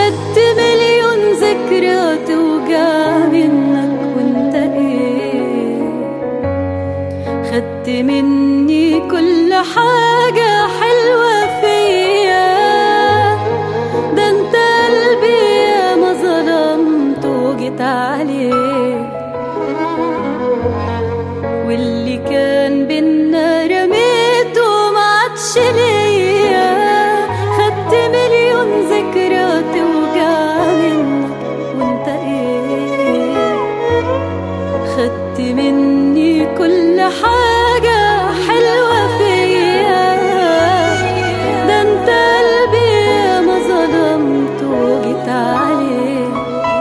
خدت مليون ذكرى توجع منك وانت ايه خدت مني كل حاجة حلوة فيا ده انت قلبي يا ما ظلمت وجيت عليه واللي كان بينا رميته ما عادش ليا خدت مليون ذكرى توجع منك وانت ايه خدت مني كل حاجة حلوة فيا ده انت قلبي يا ما ظلمت وجيت عليه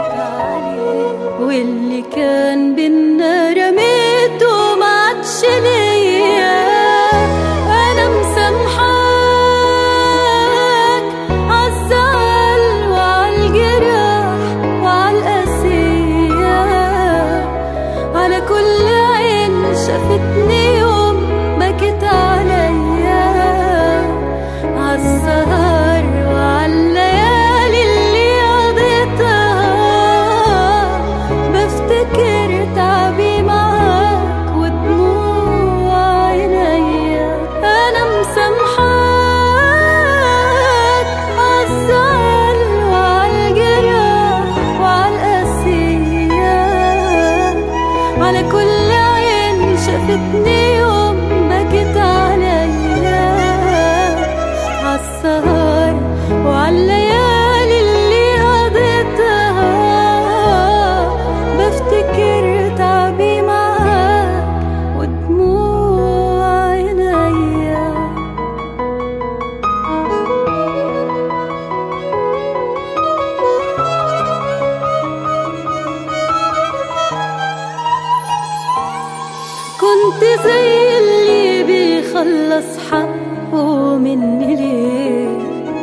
واللي كان بينا رميته ما عادش ليا انا مسامحاك عالزعل وعالجراح وعالقاسية على كل عين شافتني يوم بكت عليا عالسهر وعالليالي اللي قضيتها بفتكر تعبي معاك ودموع عينيا انا مسامحاك عالزعل وعالجراح وعالقاسية على كل عين شافتني يوم بكت عليا عالسهر وعالليالي اللي قضيتها بفتكر تعبي معاك ودموع عينيا كنت زي اللي بيخلص حقه مني ليه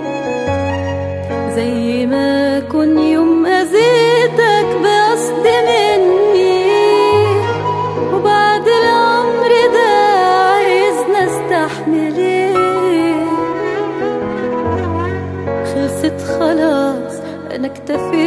زي ما كن يوم أذيتك بقصد مني وبعد العمر ده عايزنا استحمل ايه خلصت خلاص انا اكتفيت